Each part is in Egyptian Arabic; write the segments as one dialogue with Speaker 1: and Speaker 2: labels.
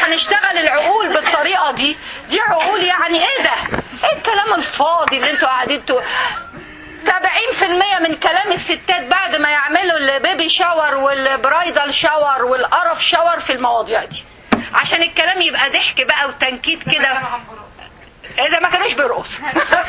Speaker 1: هنشتغل العقول بالطريقه دي دي عقول يعني ايه ده ايه الكلام الفاضي اللي انتوا قاعدين تو... 70% من كلام الستات بعد ما يعملوا البيبي شاور والبرايدال شاور والقرف شاور في المواضيع دي عشان الكلام يبقى ضحك بقى وتنكيت كده اذا ما كانوش بيرقصوا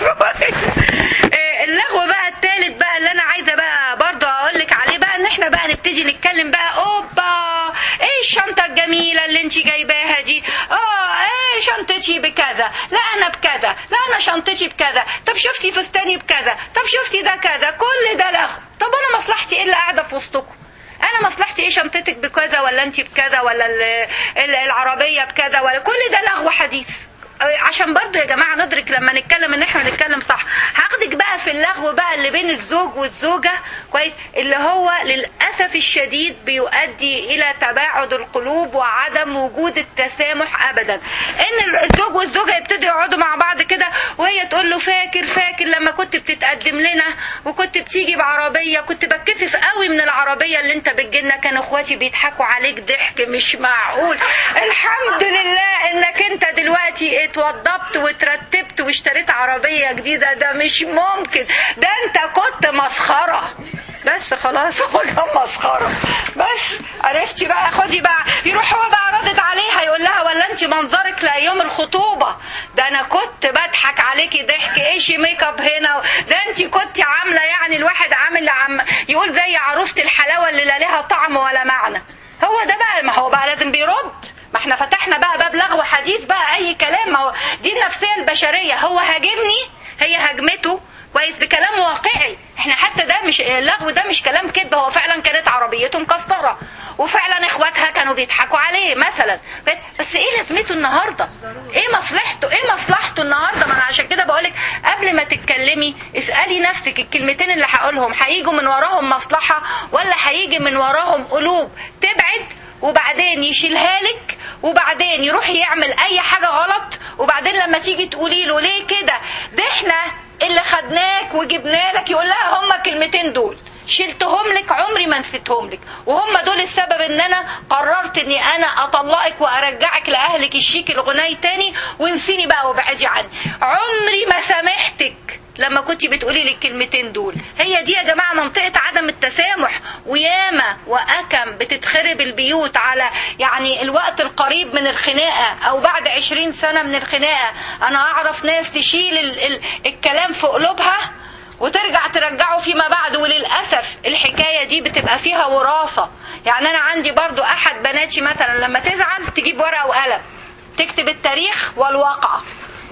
Speaker 1: إيه اللغو بقى التالت بقى اللي انا عايزه بقى برضو اقول لك عليه بقى ان احنا بقى نبتدي نتكلم بقى اوبا ايه الشنطه الجميله اللي انت جايباها دي اه ايه شنطتي بكذا لا انا بكذا لا انا شنطتي بكذا طب شفتي فستاني بكذا طب شفتي ده كذا كل ده لغو طب انا مصلحتي ايه اللي قاعده في وسطكم انا مصلحتي ايه شنطتك بكذا ولا انت بكذا ولا ال- ال- العربيه بكذا ولا كل ده لغو حديث عشان برضو يا جماعة ندرك لما نتكلم ان احنا نتكلم صح هاخدك بقى في اللغو بقى اللي بين الزوج والزوجة كويس اللي هو للأسف الشديد بيؤدي الى تباعد القلوب وعدم وجود التسامح ابدا ان الزوج والزوجة يبتدوا يقعدوا مع بعض كده وهي تقول له فاكر فاكر لما كنت بتتقدم لنا وكنت بتيجي بعربية كنت بتكسف قوي من العربية اللي انت بتجيلنا كان اخواتي بيضحكوا عليك ضحك مش معقول الحمد لله انك انت دلوقتي اتوضبت وترتبت واشتريت عربية جديدة ده مش ممكن ده انت كنت مسخرة بس خلاص هو كان مسخرة بس عرفتي بقى خدي بقى يروح هو بقى ردد عليها يقول لها ولا انت منظرك لايام الخطوبة ده انا كنت بضحك عليكي ضحك ايش ميك اب هنا ده انت كنت عاملة يعني الواحد عامل عم يقول زي عروسة الحلاوة اللي لا لها طعم ولا معنى هو ده بقى ما هو بقى لازم بيرد ما احنا فتحنا بقى باب لغو حديث بقى اي كلام ما هو دي النفسيه البشريه هو هاجمني هي هاجمته كويس بكلام واقعي احنا حتى ده مش اللغو ده مش كلام كذب هو فعلا كانت عربيته مكسره وفعلا اخواتها كانوا بيضحكوا عليه مثلا كويس؟ بس ايه لازمته النهارده ايه مصلحته ايه مصلحته النهارده ما انا عشان كده بقولك قبل ما تتكلمي اسالي نفسك الكلمتين اللي هقولهم هيجوا من وراهم مصلحه ولا هيجي من وراهم قلوب تبعد وبعدين يشيلها لك وبعدين يروح يعمل اي حاجه غلط وبعدين لما تيجي تقولي له ليه كده ده احنا اللي خدناك وجبنا لك يقول لها هما الكلمتين دول شلتهم لك عمري ما نسيتهم لك وهم دول السبب ان انا قررت اني انا اطلقك وارجعك لاهلك الشيك الغني تاني وانسيني بقى وابعدي عني عمري ما سامحتك لما كنت بتقولي لي الكلمتين دول هي دي يا جماعة منطقة عدم التسامح وياما وأكم بتتخرب البيوت على يعني الوقت القريب من الخناقة أو بعد عشرين سنة من الخناقة أنا أعرف ناس تشيل ال ال الكلام في قلوبها وترجع ترجعه فيما بعد وللأسف الحكاية دي بتبقى فيها وراثة يعني أنا عندي برضو أحد بناتي مثلا لما تزعل تجيب ورقة وقلم تكتب التاريخ والواقعة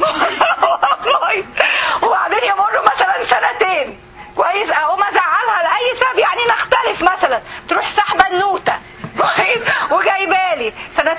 Speaker 1: والله وبعدين يمروا مثلا سنتين كويس اقوم ازعلها لاي سبب يعني نختلف مثلا تروح سحبه النوته كويس وجايبالي سنة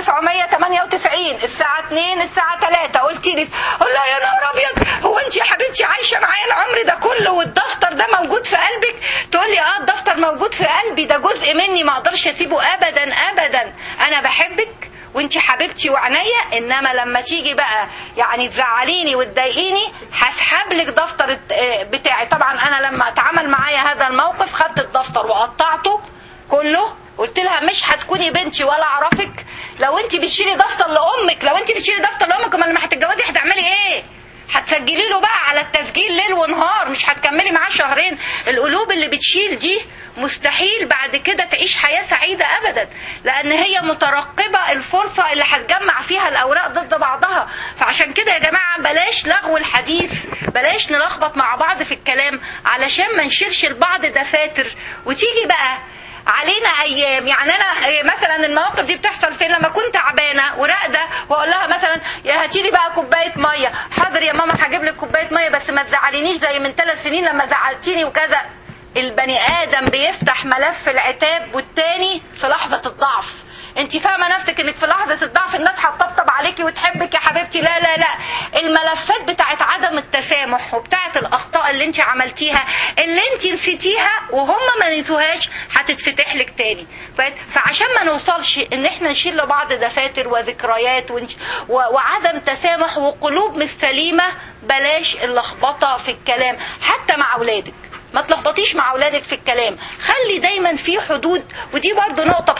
Speaker 1: 1998 الساعة 2 الساعة 3 قلت لي قول لها يا نهار ابيض هو انت يا حبيبتي عايشة معايا العمر ده كله والدفتر ده موجود في قلبك تقول لي اه الدفتر موجود في قلبي ده جزء مني ما اقدرش اسيبه ابدا ابدا انا بحبك وانت حبيبتي وعنيا انما لما تيجي بقى يعني تزعليني وتضايقيني هسحب لك دفتر بتاعي طبعا انا لما اتعامل معايا هذا الموقف خدت الدفتر وقطعته كله قلت لها مش هتكوني بنتي ولا اعرفك لو انت بتشيلي دفتر لامك لو انت بتشيلي دفتر لامك امال لما هتتجوزي هتعملي ايه هتسجلي له بقى على التسجيل ليل ونهار مش هتكملي معاه شهرين القلوب اللي بتشيل دي مستحيل بعد كده تعيش حياة سعيدة أبدا لأن هي مترقبة الفرصة اللي هتجمع فيها الأوراق ضد بعضها فعشان كده يا جماعة بلاش لغو الحديث بلاش نلخبط مع بعض في الكلام علشان ما نشيلش لبعض دفاتر وتيجي بقى علينا ايام يعني انا مثلا المواقف دي بتحصل فين لما كنت تعبانه وراقده واقول لها مثلا يا هاتي لي بقى كوبايه ميه حاضر يا ماما هجيب لك كوبايه ميه بس ما تزعلينيش زي من ثلاث سنين لما زعلتيني وكذا البني ادم بيفتح ملف العتاب والتاني في لحظه الضعف انت فاهمه نفسك انك في لحظه الضعف الناس هتطبطب عليكي وتحبك يا حبيبتي لا لا لا الملفات بتاعت عدم التسامح وبتاعت الاخطاء اللي انت عملتيها اللي انت نسيتيها وهم ما نسوهاش هتتفتح لك تاني فعشان ما نوصلش ان احنا نشيل لبعض دفاتر وذكريات ونش... و... وعدم تسامح وقلوب مش سليمه بلاش اللخبطه في الكلام حتى مع اولادك ما تلخبطيش مع اولادك في الكلام خلي دايما في حدود ودي برضو نقطه بصراحه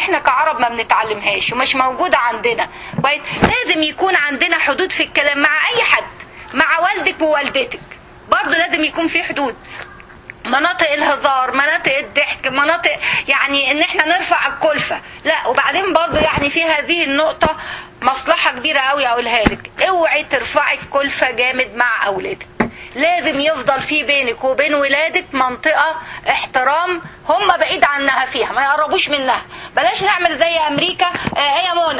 Speaker 1: احنا كعرب ما بنتعلمهاش ومش موجوده عندنا كويس لازم يكون عندنا حدود في الكلام مع اي حد مع والدك ووالدتك برضه لازم يكون في حدود مناطق الهزار مناطق الضحك مناطق يعني ان احنا نرفع الكلفة لا وبعدين برضو يعني في هذه النقطة مصلحة كبيرة قوي اقولها لك اوعي ترفعي الكلفة جامد مع اولادك لازم يفضل في بينك وبين ولادك منطقة احترام هم بعيد عنها فيها ما يقربوش منها بلاش نعمل زي امريكا آه يا منى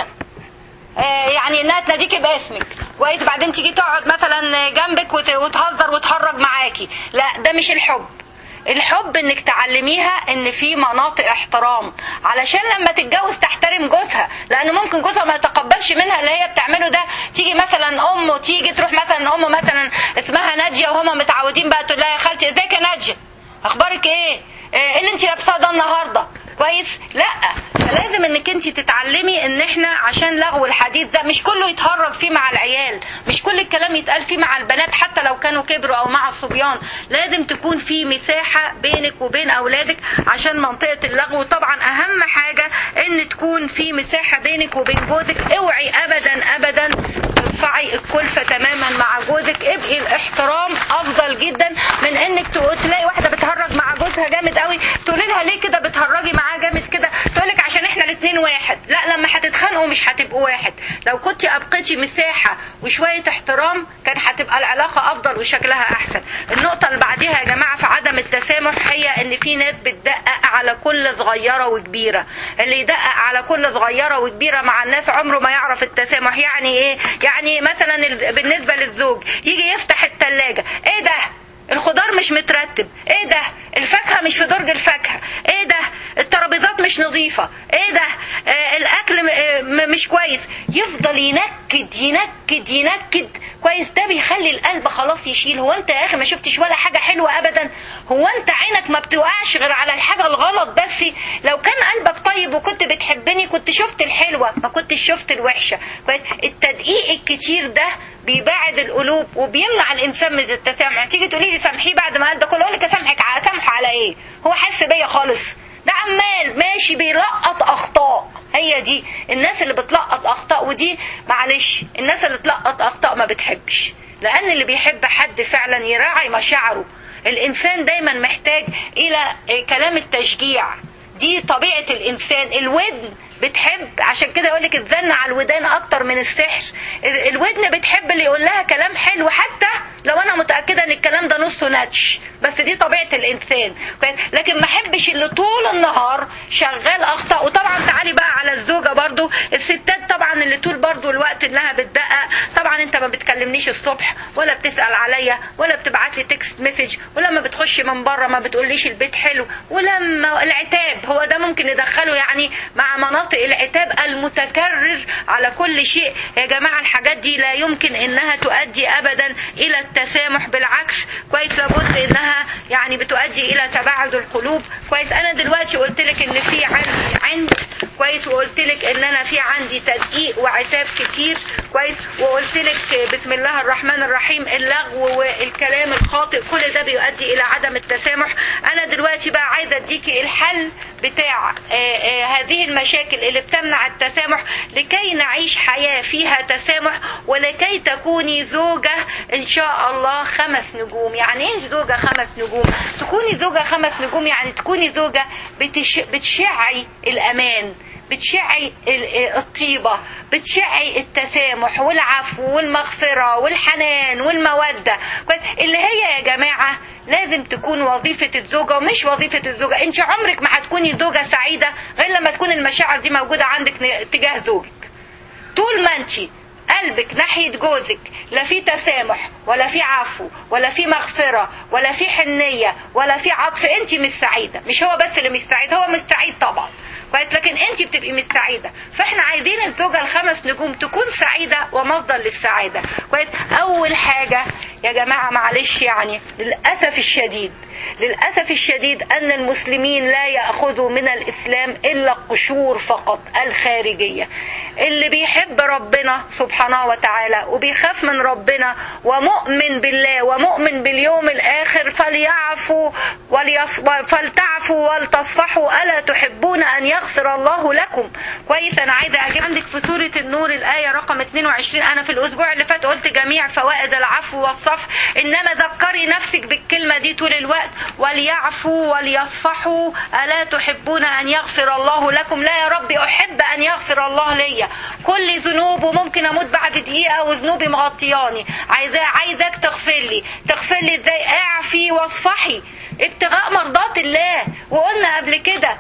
Speaker 1: آه يعني انها تناديكي باسمك كويس بعدين تيجي تقعد مثلا جنبك وتهزر وتهرج معاكي لا ده مش الحب الحب انك تعلميها ان في مناطق احترام علشان لما تتجوز تحترم جوزها لان ممكن جوزها ما يتقبلش منها اللي هي بتعمله ده تيجي مثلا امه تيجي تروح مثلا امه مثلا اسمها ناديه وهما متعودين بقى تقول لها يا خالتي ازيك يا ناديه اخبارك ايه ايه اللي انت لابساه ده النهارده كويس لا فلازم انك انت تتعلمي ان احنا عشان لغو الحديث ده مش كله يتهرج فيه مع العيال مش كل الكلام يتقال فيه مع البنات حتى لو كانوا كبروا او مع الصبيان لازم تكون في مساحة بينك وبين اولادك عشان منطقة اللغو طبعا اهم حاجة ان تكون في مساحة بينك وبين جوزك اوعي ابدا ابدا ترفعي الكلفة تماما مع جوزك ابقي الاحترام افضل جدا من انك تلاقي واحدة بتهرج مع جوزها جامد قوي تقولي لها ليه كده بتهرجي معاه جامد كده تقولك عشان احنا الاثنين واحد لا لما هتتخانقوا مش هتبقوا واحد لو كنت ابقيتي مساحة وشوية احترام كان هتبقى العلاقة افضل وشكلها احسن النقطة اللي بعديها يا جماعة في عدم التسامح هي ان في ناس بتدقق على كل صغيرة وكبيرة اللي يدقق على كل صغيرة وكبيرة مع الناس عمره ما يعرف التسامح يعني ايه يعني مثلا بالنسبة للزوج يجي يفتح التلاجة ايه ده الخضار مش مترتب ايه ده الفاكهه مش في درج الفاكهه ايه ده الترابيزات مش نظيفه ايه ده آه الاكل آه مش كويس يفضل ينكد ينكد ينكد كويس ده بيخلي القلب خلاص يشيل هو انت يا اخي ما شفتش ولا حاجه حلوه ابدا هو انت عينك ما بتوقعش غير على الحاجه الغلط بس لو كان قلبك طيب وكنت بتحبني كنت شفت الحلوه ما كنتش شفت الوحشه كويس التدقيق الكتير ده بيبعد القلوب وبيمنع الانسان من التسامح تيجي تقولي لي سامحيه بعد ما قال ده كله اقول لك اسامحك اسامحه على ايه هو حس بيا خالص ده عمال ماشي بيلقط اخطاء هي دي الناس اللي بتلقط اخطاء ودي معلش الناس اللي تلقط اخطاء ما بتحبش لان اللي بيحب حد فعلا يراعي مشاعره الانسان دايما محتاج الى كلام التشجيع دي طبيعة الإنسان الودن بتحب عشان كده يقول لك الزن على الودان أكتر من السحر الودن بتحب اللي يقول لها كلام حلو حتى لو أنا متأكدة إن الكلام ده نصه نتش بس دي طبيعة الإنسان لكن ما أحبش اللي طول النهار شغال أخطاء وطبعا تعالي بقى على الزوجة برضو الستات طبعا اللي طول برضو الوقت إنها بتدقق طبعا أنت ما بتكلمنيش الصبح ولا بتسأل عليا ولا بتبعت لي تكست مسج ولما بتخش من بره ما بتقوليش البيت حلو ولما العتاب هو ده ممكن ندخله يعني مع مناطق العتاب المتكرر على كل شيء يا جماعة الحاجات دي لا يمكن انها تؤدي ابدا الى التسامح بالعكس كويس لابد انها يعني بتؤدي الى تباعد القلوب كويس انا دلوقتي قلت لك ان في عندي عند كويس وقلت لك ان انا في عندي تدقيق وعتاب كتير كويس وقلت لك بسم الله الرحمن الرحيم اللغو والكلام الخاطئ كل ده بيؤدي الى عدم التسامح انا دلوقتي بقى عايزه اديكي الحل بتاع آآ آآ هذه المشاكل اللي بتمنع التسامح لكي نعيش حياة فيها تسامح ولكي تكوني زوجة إن شاء الله خمس نجوم يعني إيه زوجة خمس نجوم تكوني زوجة خمس نجوم يعني تكوني زوجة بتش... بتشعي الأمان بتشعي الطيبة بتشعي التسامح والعفو والمغفرة والحنان والمودة اللي هي يا جماعة لازم تكون وظيفة الزوجة ومش وظيفة الزوجة انت عمرك ما هتكوني زوجة سعيدة غير لما تكون المشاعر دي موجودة عندك تجاه زوجك طول ما انت قلبك ناحية جوزك لا في تسامح ولا في عفو ولا في مغفرة ولا في حنية ولا في عطف انت مش سعيدة مش هو بس اللي مش سعيد هو مش سعيد طبعا كويس لكن انت بتبقي مش سعيده فاحنا عايزين الزوجه الخمس نجوم تكون سعيده ومصدر للسعاده كويس اول حاجه يا جماعه معلش يعني للاسف الشديد للأسف الشديد أن المسلمين لا يأخذوا من الإسلام إلا القشور فقط الخارجية اللي بيحب ربنا سبحانه وتعالى وبيخاف من ربنا ومؤمن بالله ومؤمن باليوم الآخر فليعفوا فلتعفوا ولتصفحوا ألا تحبون أن يغفر الله لكم كويس أنا عايزة أجيب عندك في سورة النور الآية رقم 22 أنا في الأسبوع اللي فات قلت جميع فوائد العفو والصفح إنما ذكري نفسك بالكلمة دي طول الوقت وليعفوا وليصفحوا ألا تحبون أن يغفر الله لكم لا يا ربي أحب أن يغفر الله ليا كل ذنوب وممكن أموت بعد دقيقة وذنوبي مغطياني عايزة عايزك تغفر لي تغفر لي إزاي اعفي واصفحي ابتغاء مرضات الله وقلنا قبل كده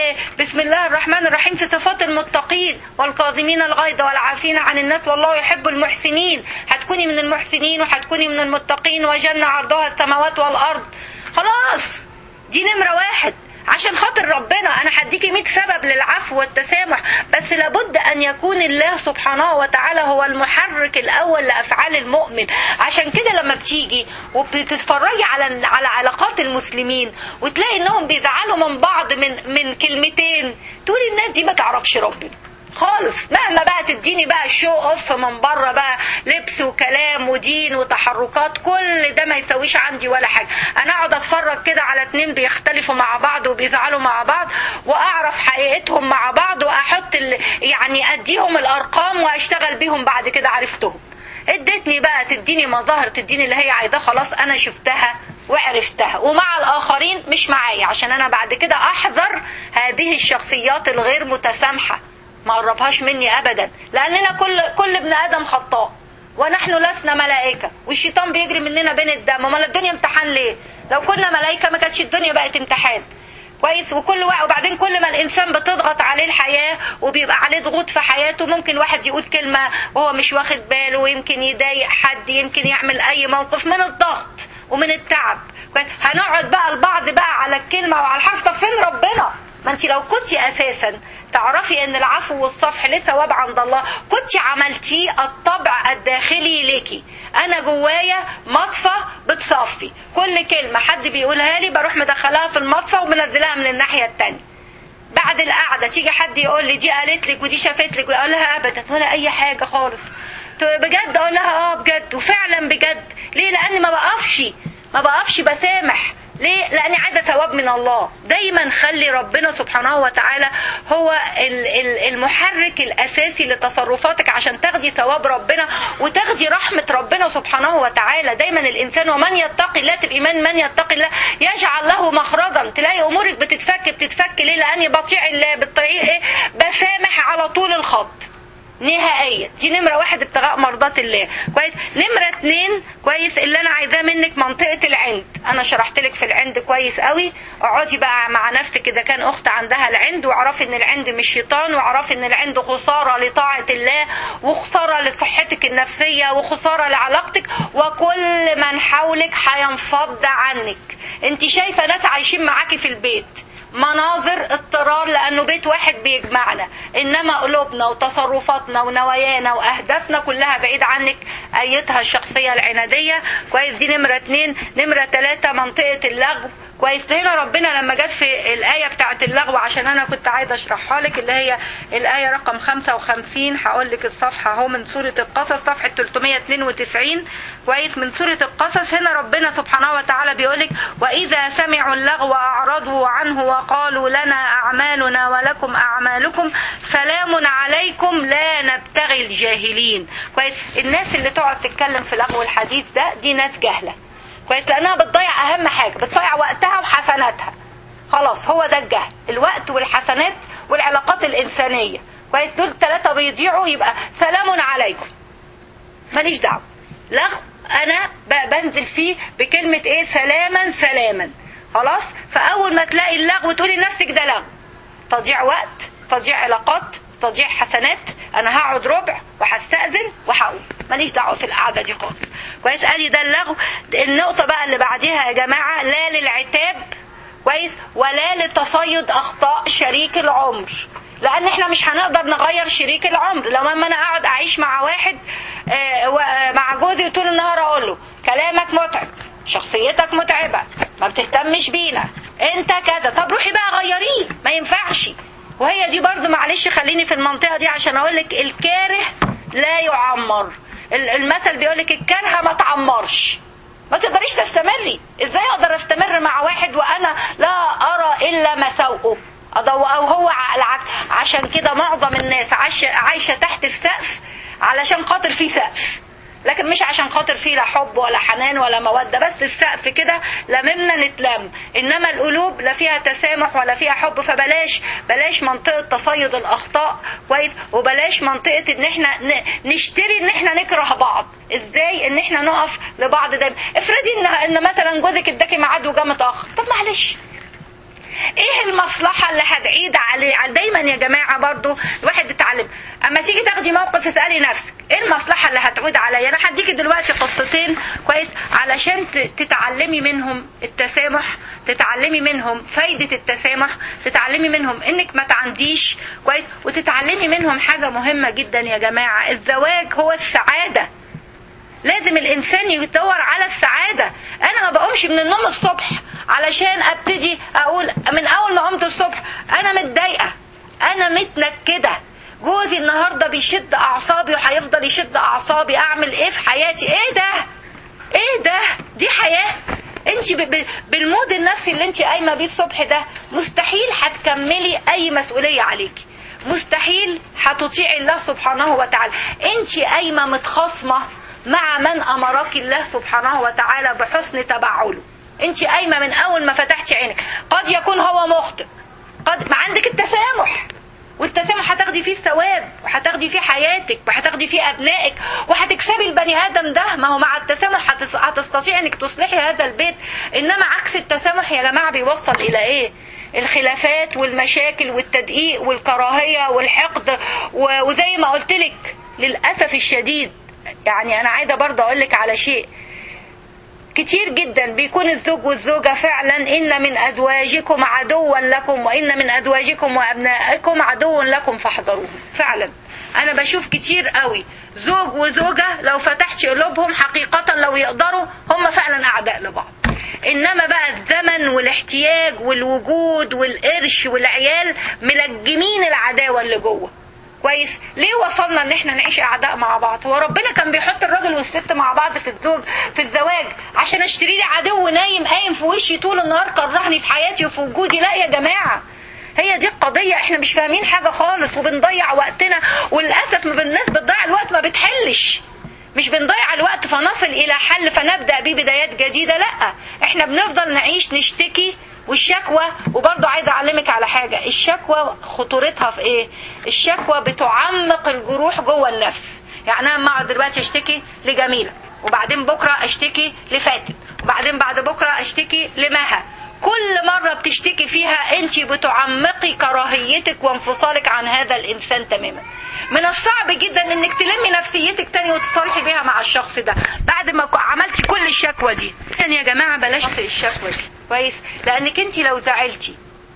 Speaker 1: بسم الله الرحمن الرحيم في صفات المتقين والكاظمين الغيظ والعافين عن الناس والله يحب المحسنين هتكوني من المحسنين وهتكوني من المتقين وجنة عرضها السماوات والأرض خلاص دي نمرة واحد عشان خاطر ربنا انا هديكي 100 سبب للعفو والتسامح بس لابد ان يكون الله سبحانه وتعالى هو المحرك الاول لافعال المؤمن عشان كده لما بتيجي وبتتفرجي على على علاقات المسلمين وتلاقي انهم بيزعلوا من بعض من من كلمتين تقولي الناس دي ما تعرفش ربنا خالص مهما بقى تديني بقى الشو اوف من بره بقى لبس وكلام ودين وتحركات كل ده ما يسويش عندي ولا حاجه انا اقعد اتفرج كده على اتنين بيختلفوا مع بعض وبيزعلوا مع بعض واعرف حقيقتهم مع بعض واحط يعني اديهم الارقام واشتغل بيهم بعد كده عرفتهم ادتني بقى تديني مظاهر تديني اللي هي عايزاه خلاص انا شفتها وعرفتها ومع الاخرين مش معايا عشان انا بعد كده احذر هذه الشخصيات الغير متسامحه ما قربهاش مني ابدا لاننا كل كل ابن ادم خطاء ونحن لسنا ملائكه والشيطان بيجري مننا بين الدم امال الدنيا امتحان ليه لو كنا ملائكه ما كانتش الدنيا بقت امتحان كويس وكل واحد وبعدين كل ما الانسان بتضغط عليه الحياه وبيبقى عليه ضغوط في حياته ممكن واحد يقول كلمه وهو مش واخد باله ويمكن يضايق حد يمكن يعمل اي موقف من الضغط ومن التعب هنقعد بقى البعض بقى على الكلمه وعلى الحرف طب فين ربنا ما انت لو كنت اساسا تعرفي ان العفو والصفح ليه ثواب عند الله كنت عملتيه الطبع الداخلي ليكي انا جوايا مصفى بتصفي كل كلمة حد بيقولها لي بروح مدخلها في المصفى ومنزلها من الناحية التانية بعد القعدة تيجي حد يقول لي دي قالت لك ودي شافت لك ويقول لها ابدا ولا اي حاجة خالص بجد اقول لها اه بجد وفعلا بجد ليه لاني ما بقفش ما بقفش بسامح ليه؟ لأني عايزة ثواب من الله دايما خلي ربنا سبحانه وتعالى هو المحرك الأساسي لتصرفاتك عشان تاخدي ثواب ربنا وتاخدي رحمة ربنا سبحانه وتعالى دايما الإنسان ومن يتقي الله تبقى من من يتقي الله يجعل له مخرجا تلاقي أمورك بتتفك بتتفك ليه؟ لأني بطيع الله بتطيعيه إيه؟ بسامح على طول الخط نهائيا دي نمرة واحد ابتغاء مرضات الله كويس نمرة اتنين كويس اللي انا عايزاه منك منطقة العند انا شرحت لك في العند كويس قوي اقعدي بقى مع نفسك اذا كان اخت عندها العند واعرفي ان العند مش شيطان واعرفي ان العند خسارة لطاعة الله وخسارة لصحتك النفسية وخسارة لعلاقتك وكل من حولك هينفض عنك انت شايفة ناس عايشين معاكي في البيت مناظر اضطرار لانه بيت واحد بيجمعنا انما قلوبنا وتصرفاتنا ونوايانا واهدافنا كلها بعيد عنك ايتها الشخصيه العناديه كويس دي نمره اتنين نمره تلاته منطقه اللغو كويس هنا ربنا لما جت في الايه بتاعه اللغو عشان انا كنت عايزه اشرحها لك اللي هي الايه رقم 55 هقول لك الصفحه اهو من سوره القصص صفحه 392 كويس من سوره القصص هنا ربنا سبحانه وتعالى بيقول لك واذا سمعوا اللغو اعرضوا عنه وقالوا لنا اعمالنا ولكم اعمالكم سلام عليكم لا نبتغي الجاهلين كويس الناس اللي تقعد تتكلم في لغو الحديث ده دي ناس جهله كويس لانها بتضيع اهم حاجه بتضيع وقتها وحسناتها خلاص هو ده الجهل الوقت والحسنات والعلاقات الانسانيه كويس دول ثلاثه بيضيعوا يبقى سلام عليكم ماليش دعوه لغو انا بنزل فيه بكلمه ايه سلاما سلاما خلاص فاول ما تلاقي اللغو تقولي لنفسك ده لغو تضييع وقت تضييع علاقات تضييع حسنات انا هقعد ربع وهستأذن وهقوم ماليش دعوه في القعده دي خالص كويس ادي ده اللغو النقطه بقى اللي بعديها يا جماعه لا للعتاب كويس ولا لتصيد اخطاء شريك العمر لان احنا مش هنقدر نغير شريك العمر لو اما انا اقعد اعيش مع واحد مع جوزي طول النهار اقول له كلامك متعب شخصيتك متعبه ما بتهتمش بينا انت كذا طب روحي بقى غيريه ما ينفعش وهي دي برضو معلش خليني في المنطقة دي عشان اقول لك الكاره لا يعمر المثل بيقول لك الكارهة ما تعمرش ما تقدريش تستمري ازاي اقدر استمر مع واحد وانا لا ارى الا مساوئه او هو العكس عشان كده معظم الناس عايشه عايشه تحت السقف علشان خاطر في سقف لكن مش عشان خاطر فيه لا حب ولا حنان ولا مودة بس السقف كده لممنا نتلم إنما القلوب لا فيها تسامح ولا فيها حب فبلاش بلاش منطقة تصيد الأخطاء كويس وبلاش منطقة إن إحنا نشتري إن إحنا نكره بعض إزاي إن إحنا نقف لبعض دايما افرضي إن إن مثلا جوزك اداكي ميعاد وجا متأخر طب معلش ايه المصلحة اللي هتعيد عليه دايما يا جماعة برضو الواحد بيتعلم اما تيجي تاخدي موقف اسألي نفسك ايه المصلحة اللي هتعود عليا انا هديكي دلوقتي قصتين كويس علشان تتعلمي منهم التسامح تتعلمي منهم فايدة التسامح تتعلمي منهم انك ما تعنديش كويس وتتعلمي منهم حاجة مهمة جدا يا جماعة الزواج هو السعادة لازم الانسان يدور على السعادة انا ما بقومش من النوم الصبح علشان ابتدي اقول من اول ما قمت الصبح انا متضايقه انا متنكده جوزي النهارده بيشد اعصابي وهيفضل يشد اعصابي اعمل ايه في حياتي ايه ده ايه ده دي حياه انت بالمود النفسي اللي انت قايمه بيه الصبح ده مستحيل هتكملي اي مسؤوليه عليكي مستحيل هتطيعي الله سبحانه وتعالى انت قايمه متخاصمه مع من امرك الله سبحانه وتعالى بحسن تبعله انت قايمه من اول ما فتحتي عينك قد يكون هو مخطئ قد ما عندك التسامح والتسامح هتاخدي فيه الثواب وهتاخدي فيه حياتك وهتاخدي فيه ابنائك وهتكسبي البني ادم ده ما هو مع التسامح هتستطيعي انك تصلحي هذا البيت انما عكس التسامح يا جماعه بيوصل الى ايه الخلافات والمشاكل والتدقيق والكراهيه والحقد وزي ما قلت لك للاسف الشديد يعني انا عايزه برضه اقول لك على شيء كتير جدا بيكون الزوج والزوجة فعلا إن من أزواجكم عدوا لكم وإن من أزواجكم وأبنائكم عدو لكم فاحذروه فعلا أنا بشوف كتير قوي زوج وزوجة لو فتحت قلوبهم حقيقة لو يقدروا هم فعلا أعداء لبعض إنما بقى الزمن والاحتياج والوجود والقرش والعيال ملجمين العداوة اللي جوه كويس ليه وصلنا ان احنا نعيش اعداء مع بعض هو ربنا كان بيحط الراجل والست مع بعض في الزوج في الزواج عشان اشتري لي عدو نايم قايم في وشي طول النهار كرهني في حياتي وفي وجودي لا يا جماعه هي دي القضية احنا مش فاهمين حاجة خالص وبنضيع وقتنا وللأسف ما الناس بتضيع الوقت ما بتحلش مش بنضيع الوقت فنصل إلى حل فنبدأ بيه بدايات جديدة لا احنا بنفضل نعيش نشتكي والشكوى وبرضه عايزه اعلمك على حاجه الشكوى خطورتها في ايه الشكوى بتعمق الجروح جوه النفس يعني انا اما اقعد دلوقتي اشتكي لجميله وبعدين بكره اشتكي لفاتن وبعدين بعد بكره اشتكي لمها كل مرة بتشتكي فيها انت بتعمقي كراهيتك وانفصالك عن هذا الانسان تماما من الصعب جدا انك تلمي نفسيتك تاني وتصالحي بيها مع الشخص ده بعد ما عملتي كل الشكوى دي يعني يا جماعة بلاش الشكوى دي كويس لانك انت لو زعلتي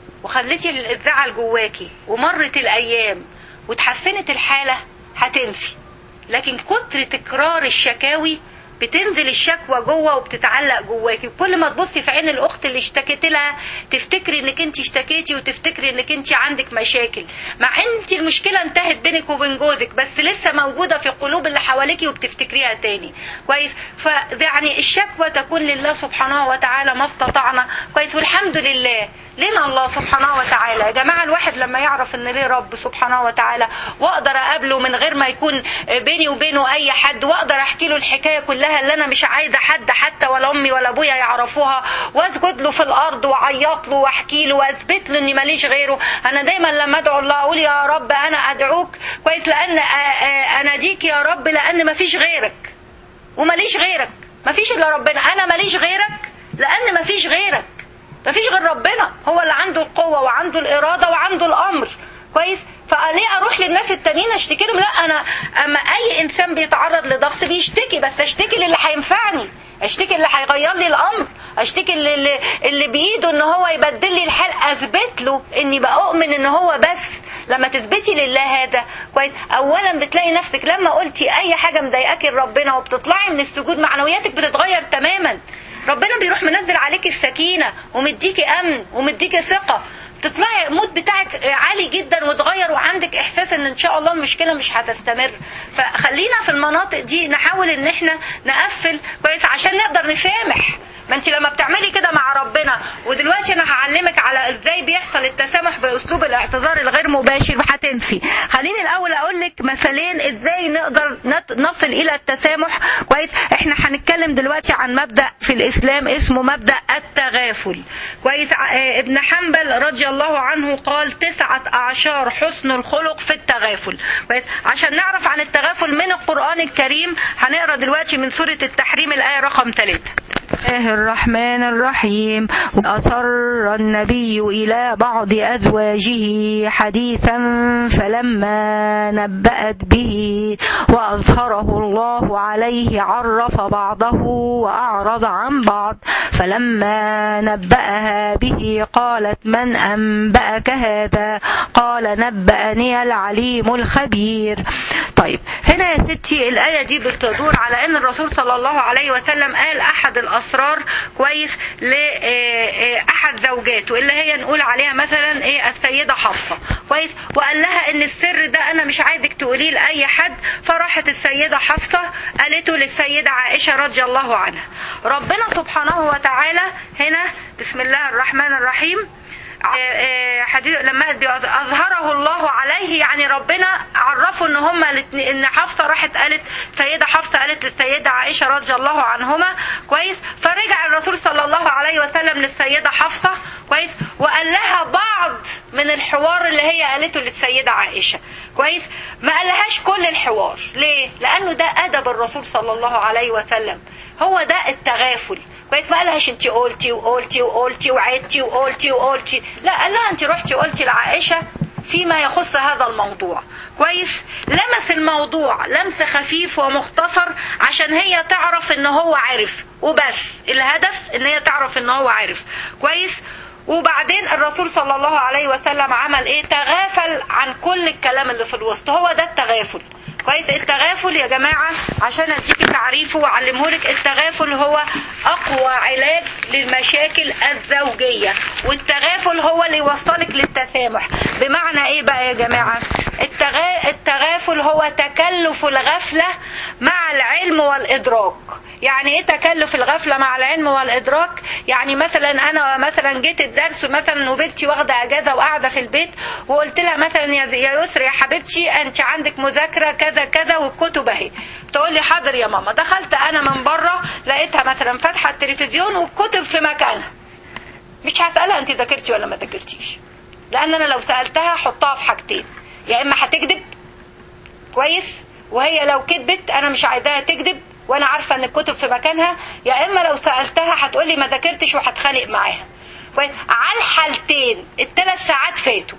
Speaker 1: وخليتي الزعل جواكي ومرت الايام وتحسنت الحالة هتنفي لكن كتر تكرار الشكاوي بتنزل الشكوى جوه وبتتعلق جواكي وكل ما تبصي في عين الاخت اللي اشتكيت لها تفتكري انك انت اشتكيتي وتفتكري انك انت عندك مشاكل مع انت المشكله انتهت بينك وبين جوزك بس لسه موجوده في قلوب اللي حواليكي وبتفتكريها تاني كويس فيعني الشكوى تكون لله سبحانه وتعالى ما استطعنا كويس والحمد لله لنا الله سبحانه وتعالى يا جماعة الواحد لما يعرف ان ليه رب سبحانه وتعالى واقدر اقابله من غير ما يكون بيني وبينه اي حد واقدر احكي له الحكاية كلها اللي انا مش عايزة حد حتى ولا امي ولا ابويا يعرفوها واسجد له في الارض واعيط له واحكي له واثبت له اني ماليش غيره انا دايما لما ادعو الله اقول يا رب انا ادعوك كويس لان اناديك يا رب لان مفيش غيرك وماليش غيرك مفيش الا ربنا انا ماليش غيرك لان مفيش غيرك مفيش غير ربنا هو اللي عنده القوة وعنده الإرادة وعنده الأمر كويس فليه اروح للناس التانيين اشتكي لهم لا انا اما اي انسان بيتعرض لضغط بيشتكي بس اشتكي للي هينفعني اشتكي اللي هيغير لي الامر اشتكي اللي, اللي بايده ان هو يبدل لي الحال اثبت له اني بأؤمن ان هو بس لما تثبتي لله هذا كويس اولا بتلاقي نفسك لما قلتي اي حاجه مضايقاكي لربنا وبتطلعي من السجود معنوياتك بتتغير تماما ربنا بيروح منزل عليك السكينه ومديكي امن ومديكي ثقه تطلعي المود بتاعك عالي جدا وتغير وعندك احساس ان ان شاء الله المشكله مش هتستمر فخلينا في المناطق دي نحاول ان احنا نقفل كويس عشان نقدر نسامح ما انت لما بتعملي كده مع ربنا ودلوقتي انا هعلمك على ازاي بيحصل التسامح باسلوب الاعتذار الغير مباشر هتنسي خليني الاول اقول لك مثالين ازاي نقدر نت- نصل الى التسامح كويس احنا هنتكلم دلوقتي عن مبدا في الاسلام اسمه مبدا التغافل كويس ع- اه، ابن حنبل رضي الله عنه قال تسعة اعشار حسن الخلق في التغافل كويس عشان نعرف عن التغافل من القران الكريم هنقرا دلوقتي من سوره التحريم الايه رقم 3 الله الرحمن الرحيم أصر النبي إلى بعض أزواجه حديثا فلما نبأت به وأظهره الله عليه عرف بعضه وأعرض عن بعض فلما نبأها به قالت من أنبأك هذا قال نبأني العليم الخبير طيب هنا يا ستي الآية دي بتدور على أن الرسول صلى الله عليه وسلم قال أحد الأسرار كويس لأحد زوجاته اللي هي نقول عليها مثلا إيه السيدة حفصة كويس وقال لها أن السر ده أنا مش عايزك تقوليه لأي حد فراحت السيدة حفصة قالته للسيدة عائشة رضي الله عنها ربنا سبحانه وتعالى هنا بسم الله الرحمن الرحيم حديث لما اظهره الله عليه يعني ربنا عرفوا ان هما الاتنين- ان حفصه راحت قالت سيده حفصه قالت للسيده عائشه رضي الله عنهما كويس فرجع الرسول صلى الله عليه وسلم للسيده حفصه كويس وقال لها بعض من الحوار اللي هي قالته للسيده عائشه كويس ما قالهاش كل الحوار ليه لانه ده ادب الرسول صلى الله عليه وسلم هو ده التغافل كويس ما قالهاش انت قلتي وقلتي وقلتي وعدتي وقلتي وقلتي لا قال لها انت رحتي قلتي لعائشه فيما يخص هذا الموضوع كويس لمس الموضوع لمس خفيف ومختصر عشان هي تعرف ان هو عرف وبس الهدف ان هي تعرف ان هو عرف كويس وبعدين الرسول صلى الله عليه وسلم عمل ايه تغافل عن كل الكلام اللي في الوسط هو ده التغافل كويس التغافل يا جماعة عشان اديك تعريفه واعلمهولك التغافل هو اقوى علاج للمشاكل الزوجية والتغافل هو اللي يوصلك للتسامح بمعنى ايه بقى يا جماعة التغا... التغافل هو تكلف الغفلة مع العلم والادراك يعني ايه تكلف الغفله مع العلم والادراك يعني مثلا انا مثلا جيت الدرس مثلا وبنتي واخده اجازه وقاعده في البيت وقلت لها مثلا يا يا يسري يا حبيبتي انت عندك مذاكره كذا كذا والكتب اهي تقول لي حاضر يا ماما دخلت انا من بره لقيتها مثلا فاتحه التلفزيون والكتب في مكانها مش هسالها انت ذاكرتي ولا ما ذاكرتيش لان انا لو سالتها حطها في حاجتين يا اما هتكذب كويس وهي لو كذبت انا مش عايزاها تكذب وانا عارفه ان الكتب في مكانها يا اما لو سالتها هتقولي ما ذاكرتش وهتخانق معاها كويس على الحالتين الثلاث ساعات فاتوا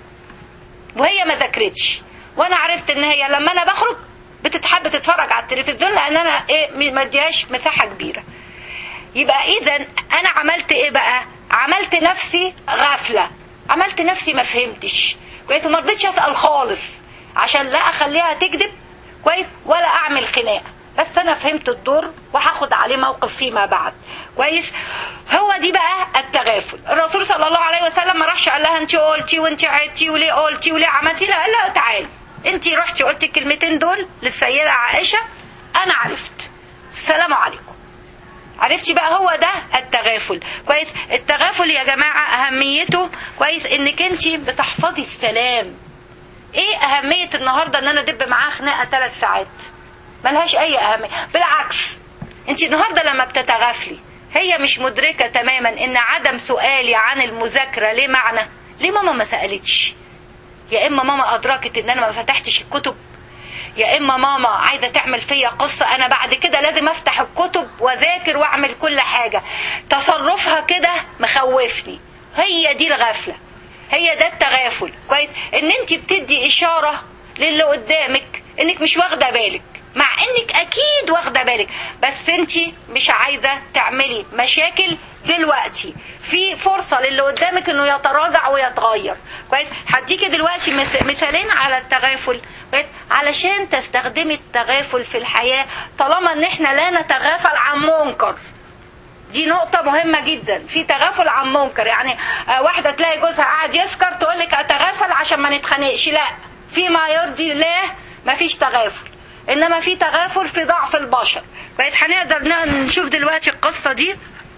Speaker 1: وهي ما ذاكرتش وانا عرفت ان هي لما انا بخرج بتتحب تتفرج على التلفزيون لان انا ايه ما اديهاش مساحه كبيره يبقى اذا انا عملت ايه بقى عملت نفسي غافله عملت نفسي ما فهمتش كويس وما رضيتش اسال خالص عشان لا اخليها تكذب كويس ولا اعمل خناقه بس انا فهمت الدور وهاخد عليه موقف فيما بعد كويس هو دي بقى التغافل الرسول صلى الله عليه وسلم ما راحش قال لها انت قلتي وانت عدتي وليه قلتي وليه عملتي لا قال لها تعالي انت رحتي قلتي الكلمتين دول للسيده عائشه انا عرفت السلام عليكم عرفتي بقى هو ده التغافل كويس التغافل يا جماعه اهميته كويس انك انت بتحفظي السلام ايه اهميه النهارده ان انا ادب معاه خناقه ثلاث ساعات ملهاش اي اهميه بالعكس انت النهارده لما بتتغافلي هي مش مدركه تماما ان عدم سؤالي عن المذاكره ليه معنى ليه ماما ما سالتش يا اما ماما ادركت ان انا ما فتحتش الكتب يا اما ماما عايزه تعمل فيا قصه انا بعد كده لازم افتح الكتب واذاكر واعمل كل حاجه تصرفها كده مخوفني هي دي الغفله هي ده التغافل كويس ان انت بتدي اشاره للي قدامك انك مش واخده بالك مع انك اكيد واخده بالك بس انت مش عايزه تعملي مشاكل دلوقتي في فرصه للي قدامك انه يتراجع ويتغير كويس هديكي دلوقتي مث- مثالين على التغافل كويس علشان تستخدمي التغافل في الحياه طالما ان احنا لا نتغافل عن منكر دي نقطة مهمة جدا في تغافل عن منكر يعني آه، واحدة تلاقي جوزها قاعد يسكر تقول لك اتغافل عشان ما نتخانقش لا فيما يرضي الله مفيش تغافل انما في تغافل في ضعف البشر كويس هنقدر ن- نشوف دلوقتي القصة دي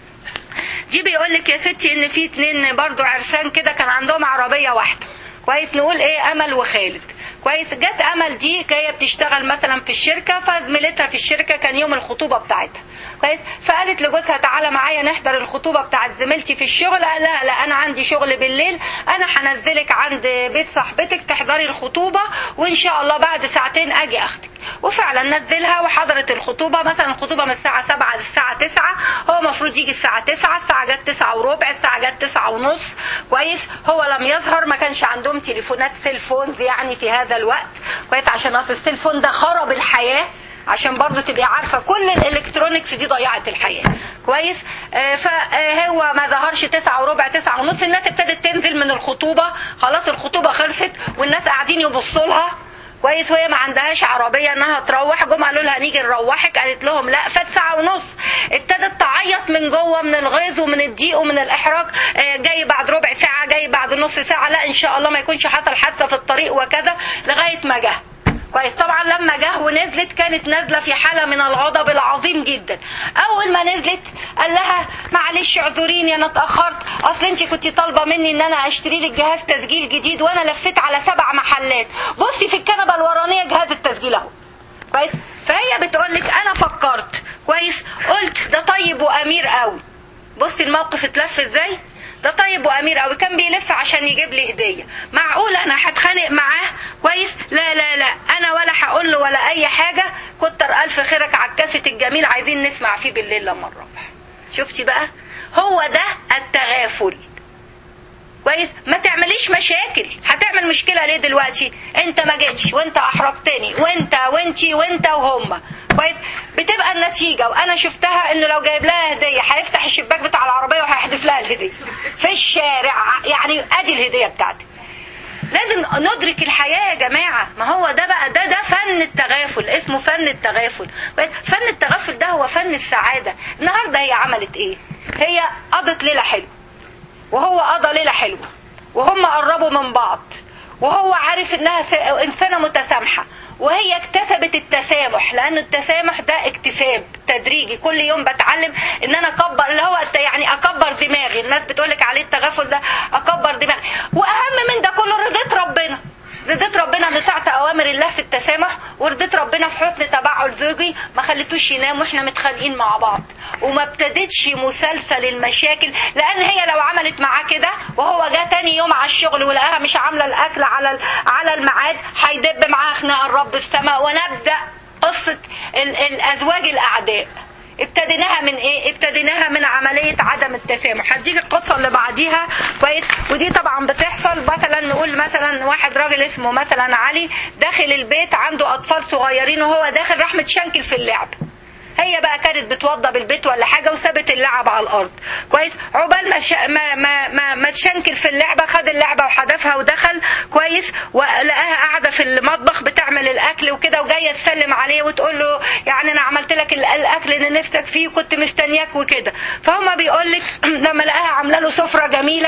Speaker 1: دي بيقول لك يا ستي ان في اتنين برضو عرسان كده كان عندهم عربيه واحده كويس نقول ايه امل وخالد كويس جت امل دي هي بتشتغل مثلا في الشركه فزميلتها في الشركه كان يوم الخطوبه بتاعتها كويس فقالت لجوزها تعالى معايا نحضر الخطوبه بتاعت زميلتي في الشغل قال لا لا انا عندي شغل بالليل انا هنزلك عند بيت صاحبتك تحضري الخطوبه وان شاء الله بعد ساعتين اجي اخدك وفعلا نزلها وحضرت الخطوبه مثلا الخطوبه من الساعه 7 للساعه 9 هو المفروض يجي الساعه 9 الساعه جت 9 وربع الساعه جت 9 ونص كويس هو لم يظهر ما كانش عندهم تليفونات سيلفونز يعني في هذا الوقت كويس عشان اصل السيلفون ده خرب الحياه عشان برضو تبقي عارفة كل الالكترونيكس دي ضيعت الحياة كويس آه فهو ما ظهرش تسعة وربع تسعة ونص الناس ابتدت تنزل من الخطوبة خلاص الخطوبة خلصت والناس قاعدين يبصوا لها كويس وهي ما عندهاش عربيه انها تروح جم قالوا لها نيجي نروحك قالت لهم لا فات ساعه ونص ابتدت تعيط من جوه من الغيظ ومن الضيق ومن الاحراج آه، جاي بعد ربع ساعه جاي بعد نص ساعه لا ان شاء الله ما يكونش حصل حادثه في الطريق وكذا لغايه ما جه كويس طبعا لما جه ونزلت كانت نازله في حاله من الغضب العظيم جدا اول ما نزلت قال لها معلش اعذريني انا اتاخرت اصل انت كنت طالبه مني ان انا اشتري لك جهاز تسجيل جديد وانا لفيت على سبع محلات بصي في الكنبه الورانيه جهاز التسجيل اهو كويس فهي بتقول لك انا فكرت كويس قلت ده طيب وامير قوي بصي الموقف اتلف ازاي ده طيب وامير قوي كان بيلف عشان يجيب لي هديه معقول انا هتخانق معاه كويس لا لا لا انا ولا هقول له ولا اي حاجه كتر الف خيرك على الكاسيت الجميل عايزين نسمع فيه بالليل لما نروح شفتي بقى هو ده التغافل كويس ما تعمليش مشاكل هتعمل مشكله ليه دلوقتي انت ما جيتش وانت احرجتني وانت وانتي وانت وهم كويس بتبقى النتيجه وانا شفتها انه لو جايب لها هديه هيفتح الشباك بتاع العربيه وهيحذف لها الهديه في الشارع يعني ادي الهديه بتاعتك لازم ندرك الحياة يا جماعة ما هو ده بقى ده ده فن التغافل اسمه فن التغافل فن التغافل ده هو فن السعادة النهاردة هي عملت ايه هي قضت ليلة حلوة وهو قضى ليلة حلوة وهم قربوا من بعض وهو عارف انها س- انسانة متسامحة وهي اكتسبت التسامح لان التسامح ده اكتساب تدريجي كل يوم بتعلم ان انا اكبر اللي هو الت- يعني اكبر دماغي الناس بتقولك عليه التغافل ده اكبر دماغي واهم من ده كله رضيت ربنا رضيت ربنا ان طاعت اوامر الله في التسامح ورضيت ربنا في حسن تبعل زوجي ما خليتوش ينام واحنا متخانقين مع بعض وما ابتدتش مسلسل المشاكل لان هي لو عملت معاه كده وهو جه تاني يوم على الشغل ولقاها مش عامله الاكل على ال- على الميعاد هيدب معاها خناقه رب السماء ونبدا قصه ال- الازواج الاعداء ابتديناها من ايه ابتديناها من عمليه عدم التسامح هديك القصه اللي بعديها كويس ودي طبعا بتحصل مثلا نقول مثلا واحد راجل اسمه مثلا علي داخل البيت عنده اطفال صغيرين وهو داخل راح متشنكل في اللعب هي بقى كانت بتوضب البيت ولا حاجه وسابت اللعب على الارض كويس عقبال ما شا... ما ما ما, ما تشنكل في اللعبه خد اللعبه وحدفها ودخل كويس ولقاها قاعده في المطبخ بتعمل الاكل وكده وجايه تسلم عليه وتقول له يعني انا عملت لك ال- الاكل اللي نفسك فيه وكنت مستنياك وكده فهو بيقول لك لما لقاها عامله له سفره جميله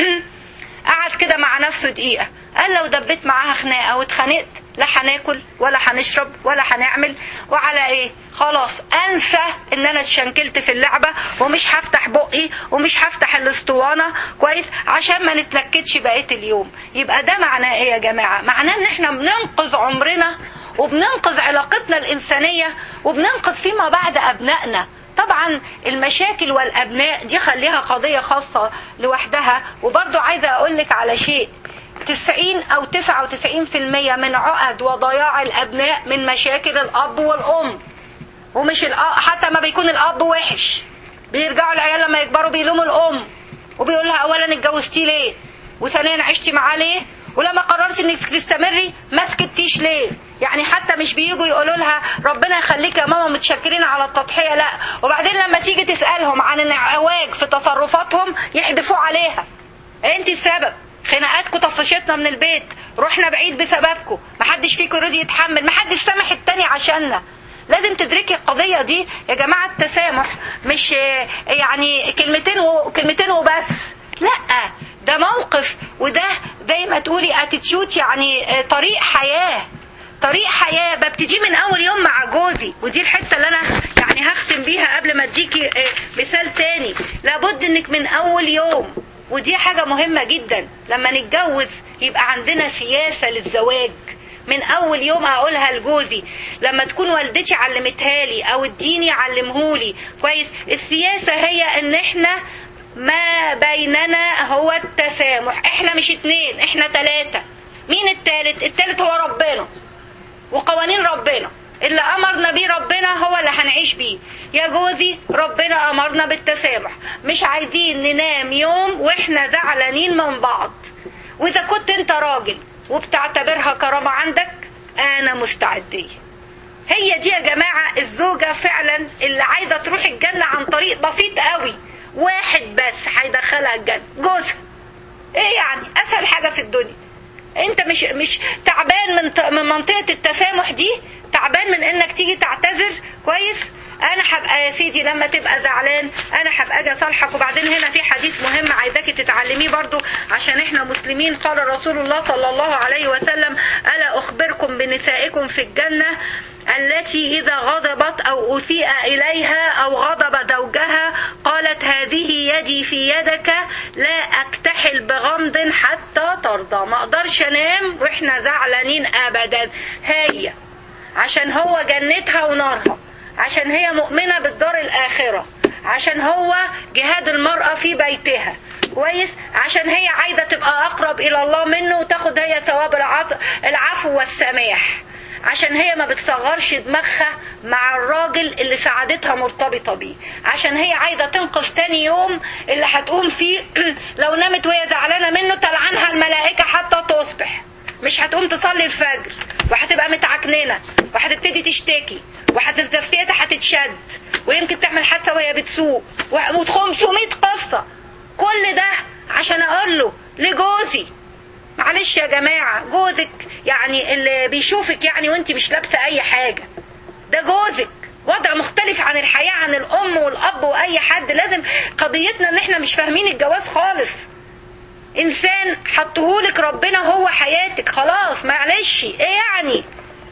Speaker 1: قعد كده مع نفسه دقيقة قال لو دبيت معاها خناقة واتخانقت لا هناكل ولا هنشرب ولا هنعمل وعلى ايه خلاص انسى ان انا اتشنكلت في اللعبة ومش هفتح بقي ومش هفتح الاسطوانة كويس عشان ما نتنكدش بقية اليوم يبقى ده معناه ايه يا جماعة معناه ان احنا بننقذ عمرنا وبننقذ علاقتنا الانسانية وبننقذ فيما بعد ابنائنا طبعا المشاكل والابناء دي خليها قضيه خاصه لوحدها وبرضو عايزه اقول لك على شيء 90 او 99% من عقد وضياع الابناء من مشاكل الاب والام ومش الأب حتى ما بيكون الاب وحش بيرجعوا العيال لما يكبروا بيلوموا الام وبيقول لها اولا اتجوزتيه ليه وثانيا عشتي معاه ليه ولما قررت انك تستمري ما سكتيش ليه يعني حتى مش بييجوا يقولوا لها ربنا يخليك يا ماما متشكرين على التضحيه لا وبعدين لما تيجي تسالهم عن انعواج في تصرفاتهم يحدفوا عليها انت السبب خناقاتكم طفشتنا من البيت رحنا بعيد بسببكم محدش فيكم رضي يتحمل محدش سامح التاني عشاننا لازم تدركي القضيه دي يا جماعه التسامح مش آه، يعني كلمتين وكلمتين وبس لا ده موقف وده زي ما تقولي اتيتيود يعني آه، طريق حياه طريق حياه ببتدي من اول يوم مع جوزي ودي الحته اللي انا يعني هختم بيها قبل ما اديكي آه، مثال تاني لابد انك من اول يوم ودي حاجه مهمه جدا لما نتجوز يبقى عندنا سياسه للزواج من اول يوم اقولها لجوزي لما تكون والدتي علمتها لي او الدين علمهولي كويس السياسه هي ان احنا ما بيننا هو التسامح احنا مش اتنين احنا تلاتة مين التالت التالت هو ربنا وقوانين ربنا اللي امرنا بيه ربنا هو اللي هنعيش بيه يا جوزي ربنا امرنا بالتسامح مش عايزين ننام يوم واحنا زعلانين من بعض واذا كنت انت راجل وبتعتبرها كرامة عندك انا مستعدية هي دي يا جماعة الزوجة فعلا اللي عايزة تروح الجنة عن طريق بسيط قوي واحد بس هيدخلها الجنة جوزها ايه يعني اسهل حاجة في الدنيا انت مش مش تعبان من ت- من منطقه التسامح دي تعبان من انك تيجي تعتذر كويس انا هبقى يا سيدي لما تبقى زعلان انا هبقى اجي اصالحك وبعدين هنا في حديث مهم عايزاكي تتعلميه برضو عشان احنا مسلمين قال رسول الله صلى الله عليه وسلم الا اخبركم بنسائكم في الجنه التي إذا غضبت أو أسيء إليها أو غضب زوجها قالت هذه يدي في يدك لا أكتحل بغمض حتى ترضى ما أقدرش أنام وإحنا زعلانين أبدا هي عشان هو جنتها ونارها عشان هي مؤمنة بالدار الآخرة عشان هو جهاد المرأة في بيتها كويس عشان هي عايزة تبقى أقرب إلى الله منه وتاخد هي ثواب العط- العفو والسماح عشان هي ما بتصغرش دماغها مع الراجل اللي سعادتها مرتبطة بيه عشان هي عايزة تنقذ تاني يوم اللي هتقوم فيه لو نامت وهي زعلانة منه تلعنها الملائكة حتى تصبح مش هتقوم تصلي الفجر وهتبقى متعكننة وهتبتدي تشتكي وهتستفتيتها هتتشد ويمكن تعمل حادثة وهي بتسوق و500 قصة كل ده عشان اقول له لجوزي معلش يا جماعة جوزك يعني اللي بيشوفك يعني وانت مش لابسة اي حاجة ده جوزك وضع مختلف عن الحياة عن الام والاب واي حد لازم قضيتنا ان احنا مش فاهمين الجواز خالص انسان حطهولك ربنا هو حياتك خلاص معلش ايه يعني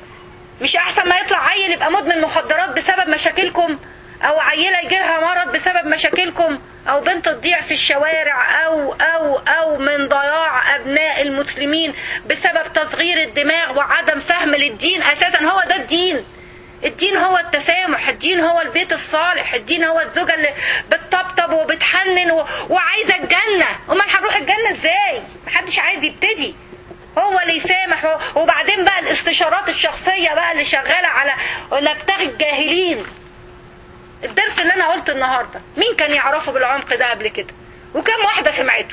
Speaker 1: مش احسن ما يطلع عيل يبقى مدمن مخدرات بسبب مشاكلكم او عيلة يجيلها مرض بسبب مشاكلكم او بنت تضيع في الشوارع او او او من ضياع ابناء المسلمين بسبب تصغير الدماغ وعدم فهم للدين اساسا هو ده الدين الدين هو التسامح الدين هو البيت الصالح الدين هو الزوجة اللي بتطبطب وبتحنن و... وعايزة الجنة امال هنروح الجنة ازاي محدش عايز يبتدي هو اللي يسامح و- وبعدين بقى الاستشارات الشخصية بقى اللي شغالة على نبتغي الجاهلين الدرس اللي انا قلته النهاردة مين كان يعرفه بالعمق ده قبل كده وكم واحدة سمعته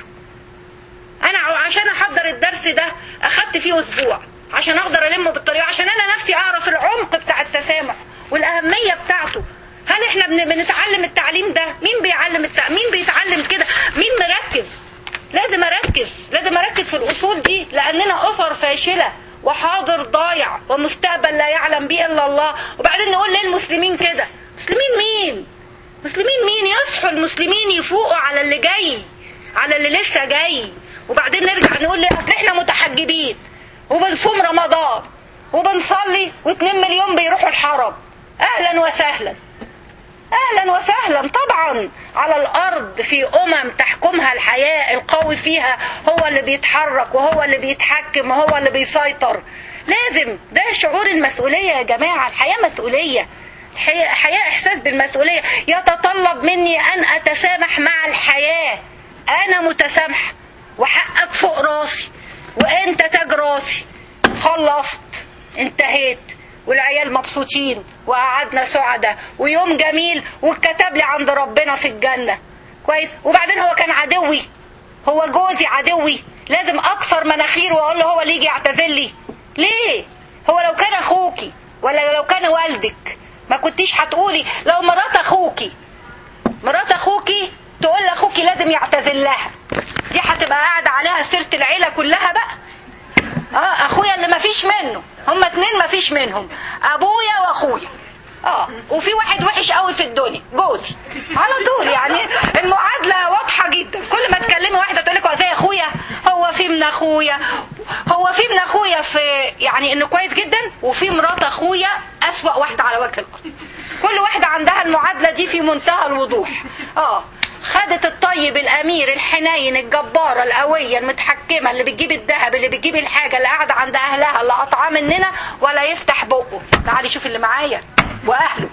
Speaker 1: انا عشان احضر الدرس ده اخدت فيه اسبوع عشان اقدر المه بالطريقه عشان انا نفسي اعرف العمق بتاع التسامح والاهميه بتاعته هل احنا بن- بنتعلم التعليم ده مين بيعلم التع... مين بيتعلم كده مين مركز لازم اركز لازم اركز في الاصول دي لاننا اسر فاشله وحاضر ضايع ومستقبل لا يعلم به الا الله وبعدين نقول للمسلمين كده مسلمين مين مسلمين مين يصحوا المسلمين يفوقوا على اللي جاي على اللي لسه جاي وبعدين نرجع نقول لي اصل احنا متحجبين وبنصوم رمضان وبنصلي واتنين مليون بيروحوا الحرم اهلا وسهلا اهلا وسهلا طبعا على الارض في امم تحكمها الحياه القوي فيها هو اللي بيتحرك وهو اللي بيتحكم وهو اللي بيسيطر لازم ده شعور المسؤوليه يا جماعه الحياه مسؤوليه الحياه الحياة احساس بالمسؤوليه يتطلب مني ان اتسامح مع الحياه انا متسامحه وحقك فوق راسي وانت تاج راسي خلصت انتهيت والعيال مبسوطين وقعدنا سعداء ويوم جميل واتكتب لي عند ربنا في الجنة كويس وبعدين هو كان عدوي هو جوزي عدوي لازم اكسر مناخيره واقول له هو اللي يجي يعتذر لي ليه هو لو كان اخوكي ولا لو كان والدك ما كنتيش هتقولي لو مرات اخوكي مرات اخوكي تقول لاخوكي لازم يعتذر لها دي هتبقى قاعده عليها سيره العيله كلها بقى اه اخويا اللي مفيش منه هما اتنين مفيش منهم ابويا واخويا اه وفي واحد وحش قوي في الدنيا جوزي على طول يعني المعادله واضحه جدا كل ما تكلمي واحده تقول لك هو زي اخويا هو في من اخويا هو في من اخويا في يعني انه كويس جدا وفي مرات اخويا اسوا واحده على وجه الارض كل واحده عندها المعادله دي في منتهى الوضوح اه خدت الطيب الامير الحنين الجباره القويه المتحكمه اللي بتجيب الذهب اللي بتجيب الحاجه اللي قاعده عند اهلها اللي قطعاه مننا ولا يفتح بقه تعالي شوف اللي معايا واهله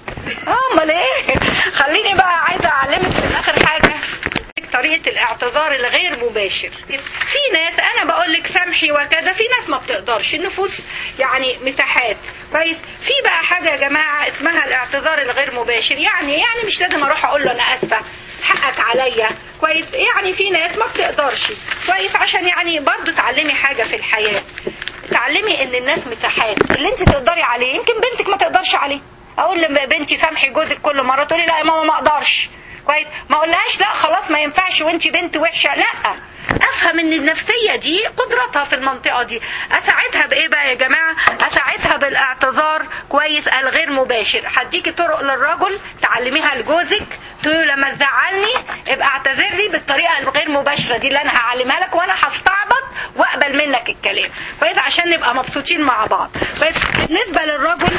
Speaker 1: امال ايه خليني بقى عايزه اعلمك في اخر حاجه طريقة الاعتذار الغير مباشر في ناس انا بقول لك سامحي وكذا في ناس ما بتقدرش النفوس يعني مساحات كويس في بقى حاجة يا جماعة اسمها الاعتذار الغير مباشر يعني يعني مش لازم اروح اقول له انا اسفة حقك عليا كويس يعني في ناس ما بتقدرش كويس عشان يعني برضو تعلمي حاجة في الحياة تعلمي ان الناس مساحات اللي انت تقدري عليه يمكن بنتك ما تقدرش عليه اقول لبنتي سامحي جوزك كل مرة تقولي لا يا ماما ما اقدرش كويس ما اقولهاش لا خلاص ما ينفعش وانت بنت وحشه لا افهم ان النفسيه دي قدرتها في المنطقه دي اساعدها بايه بقى يا جماعه اساعدها بالاعتذار كويس الغير مباشر هديكي طرق للرجل تعلميها لجوزك تقولي لما تزعلني ابقى اعتذر لي بالطريقه الغير مباشره دي اللي انا هعلمها لك وانا هستعبط واقبل منك الكلام كويس عشان نبقى مبسوطين مع بعض كويس بالنسبه للرجل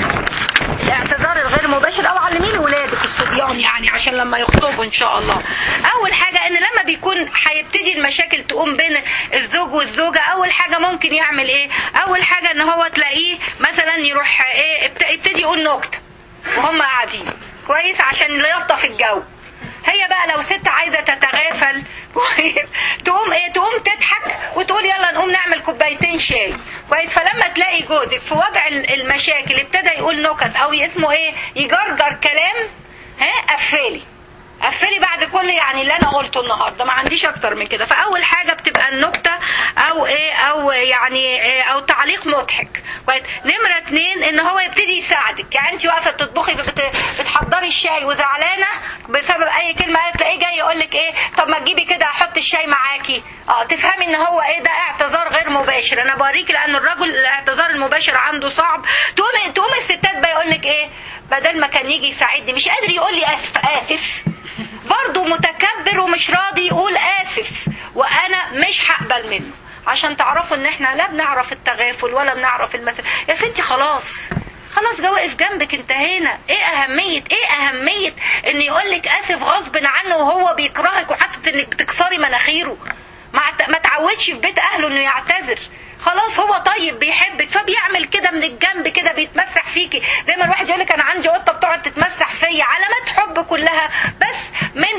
Speaker 1: الاعتذار الغير مباشر او علميه لاولادك الصبيان يعني عشان لما يخطبوا ان شاء الله اول حاجه ان لما بيكون هيبتدي المشاكل تقوم بين الزوج والزوجه اول حاجه ممكن يعمل ايه اول حاجه ان هو تلاقيه مثلا يروح ايه يبتدي يقول نكته وهم قاعدين كويس عشان يلطف الجو هي بقى لو ست عايزه تتغافل كويس تقوم ايه تقوم تضحك وتقول يلا نقوم نعمل كوبايتين شاي كويس فلما تلاقي جوزك في وضع المشاكل ابتدى يقول نكت او اسمه ايه يجرجر كلام ها قفلي قفلي بعد كل يعني اللي انا قلته النهارده ما عنديش اكتر من كده فاول حاجه بتبقى النكته او ايه او يعني إيه او تعليق مضحك كويس نمره اتنين ان هو يبتدي يساعدك يعني انت واقفه بتطبخي بت... بتحضري الشاي وزعلانه بسبب اي كلمه قالت تلاقيه جاي يقول لك ايه طب ما تجيبي كده احط الشاي معاكي اه تفهمي ان هو ايه ده اعتذار غير مباشر انا بوريكي لان الرجل الاعتذار المباشر عنده صعب تقوم تقوم الستات بقى يقول لك ايه بدل ما كان يجي يساعدني مش قادر يقول لي اسف اسف برضه متكبر ومش راضي يقول اسف وانا مش هقبل منه عشان تعرفوا ان احنا لا بنعرف التغافل ولا بنعرف المثل يا ستي خلاص خلاص جا واقف جنبك انتهينا ايه اهمية ايه اهمية ان يقولك اسف غصب عنه وهو بيكرهك وحاسس انك بتكسري مناخيره ما تعودش في بيت اهله انه يعتذر خلاص هو طيب بيحبك فبيعمل كده من الجنب كده بيتمسح فيكي زي ما الواحد يقول لك انا عندي قطه بتقعد تتمسح فيا علامات حب كلها بس من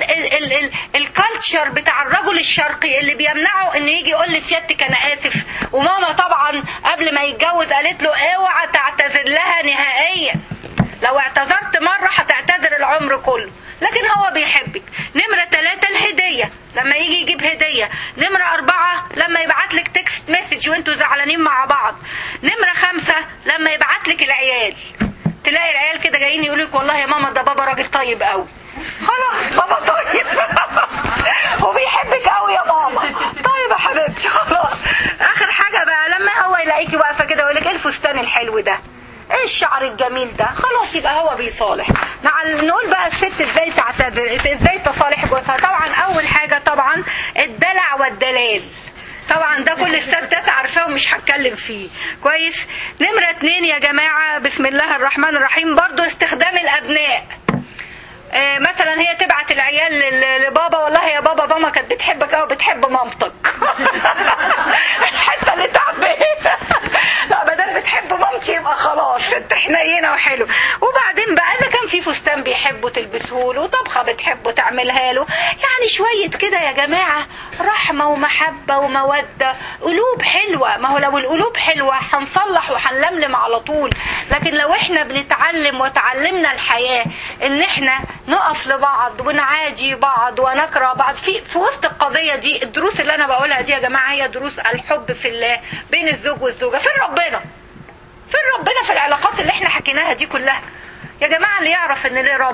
Speaker 1: الكالتشر بتاع الرجل الشرقي اللي بيمنعه انه يجي يقول لسيادتك انا اسف وماما طبعا قبل ما يتجوز قالت له اوعى تعتذر لها نهائيا لو اعتذرت مره هتعتذر العمر كله لكن هو بيحبك نمرة ثلاثة الهدية لما يجي يجيب هدية نمرة أربعة لما يبعت لك تكست مسج وانتوا زعلانين مع بعض نمرة خمسة لما يبعت لك العيال تلاقي العيال كده جايين يقول لك والله يا ماما ده بابا راجل طيب قوي خلاص بابا طيب وبيحبك قوي يا ماما طيب يا حبيبتي خلاص اخر حاجه بقى لما هو يلاقيكي واقفه كده ويقول لك ايه الفستان الحلو ده ايه الشعر الجميل ده خلاص يبقى هو بيصالح مع نقول بقى الست ازاي تعتذر ازاي تصالح جوزها طبعا اول حاجه طبعا الدلع والدلال طبعا ده كل الستات عارفاه ومش هتكلم فيه كويس نمرة اتنين يا جماعة بسم الله الرحمن الرحيم برضو استخدام الابناء آه مثلا هي تبعت العيال لبابا والله يا بابا ماما كانت بتحبك او بتحب مامتك الحته اللي تعبت لا بدل بتحب مامتي يبقى خلاص انت حنينه وحلو وبعدين بقى اذا كان في فستان بيحبوا تلبسوه له طبخه بتحبوا تعملها له يعني شويه كده يا جماعه رحمه ومحبه وموده قلوب حلوه ما هو لو القلوب حلوه هنصلح وهنلملم على طول لكن لو احنا بنتعلم وتعلمنا الحياه ان احنا نقف لبعض ونعادي بعض ونكره بعض في في وسط القضيه دي الدروس اللي انا بقولها دي يا جماعه هي دروس الحب في الله بين الزوج والزوجه فين ربنا فين ربنا في العلاقات اللي احنا حكيناها دي كلها يا جماعه اللي يعرف ان ليه رب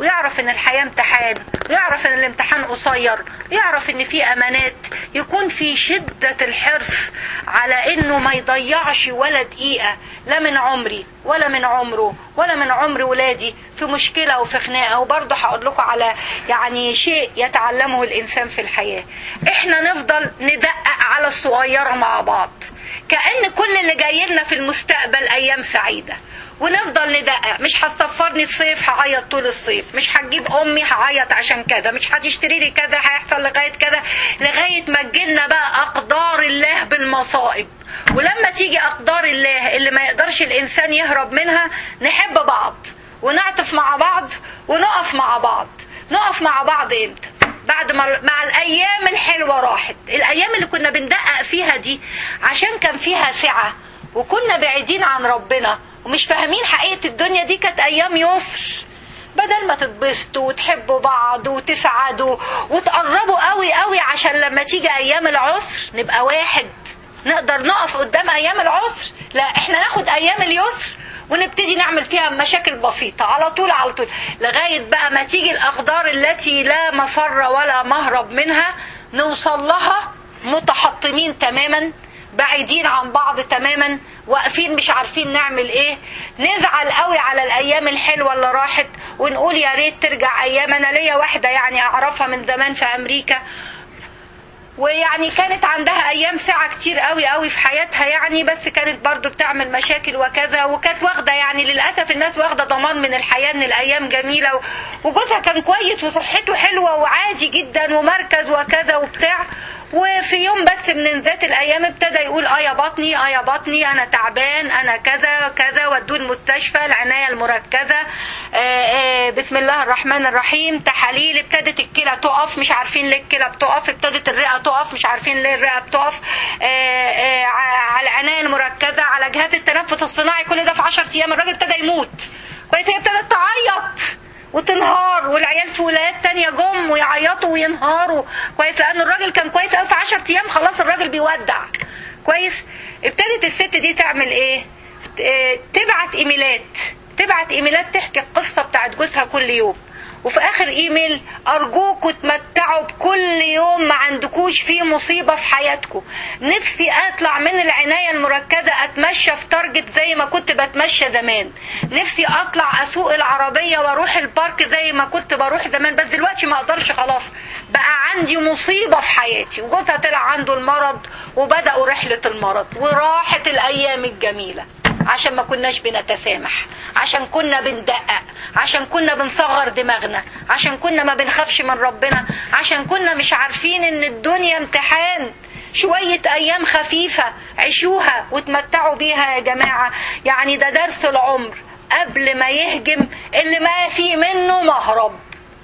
Speaker 1: ويعرف ان الحياة امتحان ويعرف ان الامتحان قصير ويعرف ان في امانات يكون في شدة الحرص على انه ما يضيعش ولا دقيقة لا من عمري ولا من عمره ولا من عمر ولادي في مشكلة وفي خناقة وبرضه هقول لكم على يعني شيء يتعلمه الانسان في الحياة احنا نفضل ندقق على الصغيرة مع بعض كأن كل اللي جاي لنا في المستقبل ايام سعيدة ونفضل ندقق مش هتصفرني الصيف هعيط طول الصيف مش هتجيب امي هعيط عشان كذا مش هتشتري لي كذا هيحصل لغايه كذا لغايه ما تجيلنا بقى اقدار الله بالمصائب ولما تيجي اقدار الله اللي ما يقدرش الانسان يهرب منها نحب بعض ونعطف مع بعض ونقف مع بعض نقف مع بعض امتى بعد ما مع الايام الحلوه راحت الايام اللي كنا بندقق فيها دي عشان كان فيها سعه وكنا بعيدين عن ربنا ومش فاهمين حقيقة الدنيا دي كانت أيام يسر بدل ما تتبسطوا وتحبوا بعض وتسعدوا وتقربوا قوي قوي عشان لما تيجي أيام العسر نبقى واحد نقدر نقف قدام أيام العسر لا احنا ناخد أيام اليسر ونبتدي نعمل فيها مشاكل بسيطة على طول على طول لغاية بقى ما تيجي الأقدار التي لا مفر ولا مهرب منها نوصل لها متحطمين تماما بعيدين عن بعض تماما واقفين مش عارفين نعمل ايه نزعل قوي على الايام الحلوه اللي راحت ونقول يا ريت ترجع ايام انا ليا واحده يعني اعرفها من زمان في امريكا ويعني كانت عندها ايام ساعة كتير قوي قوي في حياتها يعني بس كانت برضو بتعمل مشاكل وكذا وكانت واخدة يعني للأسف الناس واخدة ضمان من الحياة ان الايام جميلة وجوزها كان كويس وصحته حلوة وعادي جدا ومركز وكذا وبتاع وفي يوم بس من ذات الايام ابتدى يقول اه يا بطني اه يا بطني انا تعبان انا كذا كذا ودوه المستشفى العنايه المركزه آآ آآ بسم الله الرحمن الرحيم تحاليل ابتدت الكلى تقف مش عارفين ليه الكلى بتقف ابتدت الرئه تقف مش عارفين ليه الرئه بتقف آآ على العنايه المركزه على جهاز التنفس الصناعي كل ده في 10 ايام الراجل ابتدى يموت كويس هي ابتدت تعيط وتنهار والعيال في ولايات تانية جم ويعيطوا وينهاروا كويس لان الراجل كان كويس قوي في 10 ايام خلاص الراجل بيودع كويس ابتدت الست دي تعمل ايه تبعت ايميلات تبعت ايميلات تحكي القصه بتاعت جوزها كل يوم وفي اخر ايميل ارجوكوا تمتعوا بكل يوم ما عندكوش فيه مصيبه في حياتكم نفسي اطلع من العنايه المركزه اتمشى في تارجت زي ما كنت بتمشى زمان نفسي اطلع اسوق العربيه واروح البارك زي ما كنت بروح زمان بس دلوقتي ما اقدرش خلاص بقى عندي مصيبه في حياتي وجوزها طلع عنده المرض وبداوا رحله المرض وراحت الايام الجميله عشان ما كناش بنتسامح عشان كنا بندقق عشان كنا بنصغر دماغنا عشان كنا ما بنخافش من ربنا عشان كنا مش عارفين ان الدنيا امتحان شوية أيام خفيفة عيشوها وتمتعوا بيها يا جماعة يعني ده درس العمر قبل ما يهجم اللي ما فيه منه مهرب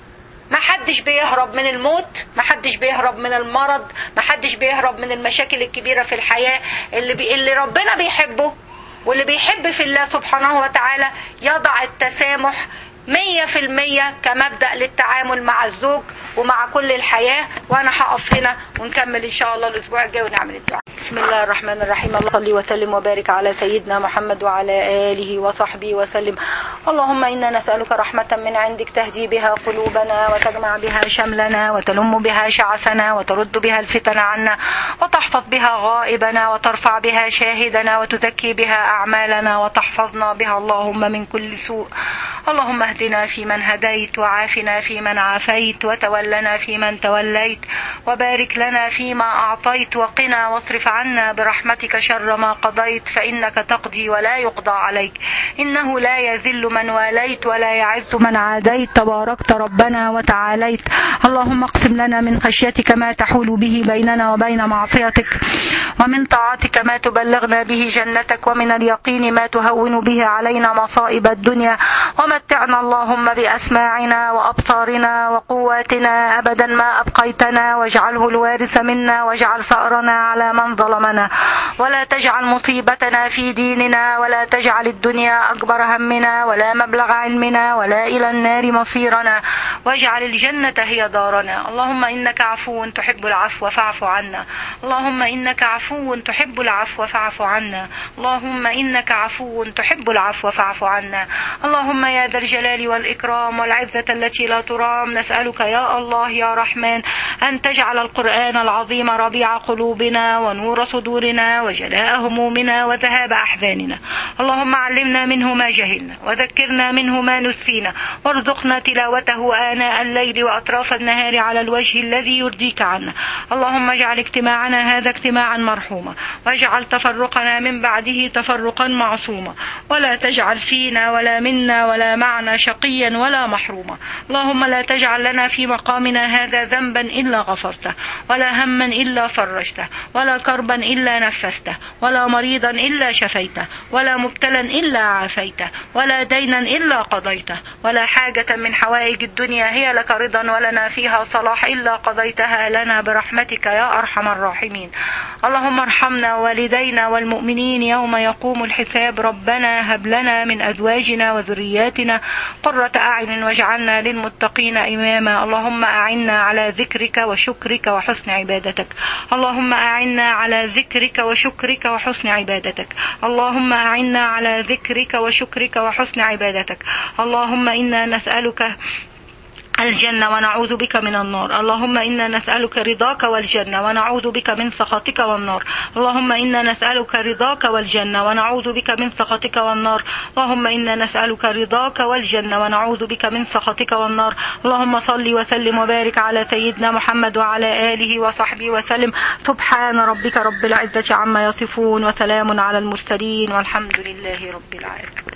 Speaker 1: ما حدش بيهرب من الموت ما حدش بيهرب من المرض ما حدش بيهرب من المشاكل الكبيرة في الحياة اللي, بي... اللي ربنا بيحبه واللي بيحب في الله سبحانه وتعالى يضع التسامح مية في المية كمبدأ للتعامل مع الزوج ومع كل الحياة وأنا هقف هنا ونكمل إن شاء الله الأسبوع الجاي ونعمل الدعاء بسم الله الرحمن الرحيم اللهم صل وسلم وبارك على سيدنا محمد وعلى آله وصحبه وسلم اللهم إنا نسألك رحمة من عندك تهدي بها قلوبنا وتجمع بها شملنا وتلم بها شعثنا وترد بها الفتن عنا وتحفظ بها غائبنا وترفع بها شاهدنا وتزكي بها أعمالنا وتحفظنا بها اللهم من كل سوء اللهم اهدنا فيمن هديت وعافنا فيمن عافيت وتولنا فيمن توليت وبارك لنا فيما أعطيت وقنا واصرف عنا برحمتك شر ما قضيت فإنك تقضي ولا يقضى عليك إنه لا يذل من واليت ولا يعز من عاديت تباركت ربنا وتعاليت اللهم اقسم لنا من خشيتك ما تحول به بيننا وبين معصيتك ومن طاعتك ما تبلغنا به جنتك ومن اليقين ما تهون به علينا مصائب الدنيا ومتعنا اللهم بأسماعنا وأبصارنا وقواتنا أبدا ما أبقيتنا واجعله الوارث منا واجعل ثأرنا على من ظلمنا ولا تجعل مصيبتنا في ديننا ولا تجعل الدنيا أكبر همنا ولا مبلغ علمنا ولا إلى النار مصيرنا واجعل الجنة هي دارنا اللهم إنك عفو تحب العفو فاعف عنا اللهم إنك عفو تحب العفو فاعف عنا اللهم إنك عفو تحب العفو فاعف عنا اللهم يا يا ذا الجلال والإكرام والعزة التي لا ترام نسألك يا الله يا رحمن أن تجعل القرآن العظيم ربيع قلوبنا ونور صدورنا وجلاء همومنا وذهاب أحزاننا اللهم علمنا منه ما جهلنا وذكرنا منه ما نسينا وارزقنا تلاوته آناء الليل وأطراف النهار على الوجه الذي يرضيك عنا اللهم اجعل اجتماعنا هذا اجتماعا مرحوما واجعل تفرقنا من بعده تفرقا معصوما ولا تجعل فينا ولا منا ولا معنا شقيا ولا محروما اللهم لا تجعل لنا في مقامنا هذا ذنبا إلا غفرته ولا هما إلا فرجته ولا كربا إلا نفسته ولا مريضا إلا شفيته ولا مبتلا إلا عافيته ولا دينا إلا قضيته ولا حاجة من حوائج الدنيا هي لك رضا ولنا فيها صلاح إلا قضيتها لنا برحمتك يا أرحم الراحمين اللهم ارحمنا والدينا والمؤمنين يوم يقوم الحساب ربنا هب لنا من أزواجنا وذرياتنا قرة أعين واجعلنا للمتقين إماما اللهم أعنا على ذكرك وشكرك وحسن عبادتك اللهم أعنا على ذكرك وشكرك وحسن عبادتك اللهم أعنا على ذكرك وشكرك وحسن عبادتك اللهم إنا نسألك الجنة ونعوذ بك من النار اللهم إنا نسألك رضاك والجنة ونعوذ بك من سخطك والنار اللهم إنا نسألك رضاك والجنة ونعوذ بك من سخطك والنار اللهم إنا نسألك رضاك والجنة ونعوذ بك من سخطك والنار اللهم صل وسلم وبارك على سيدنا محمد وعلى آله وصحبه وسلم سبحان ربك رب العزة عما يصفون وسلام على المرسلين والحمد لله رب العالمين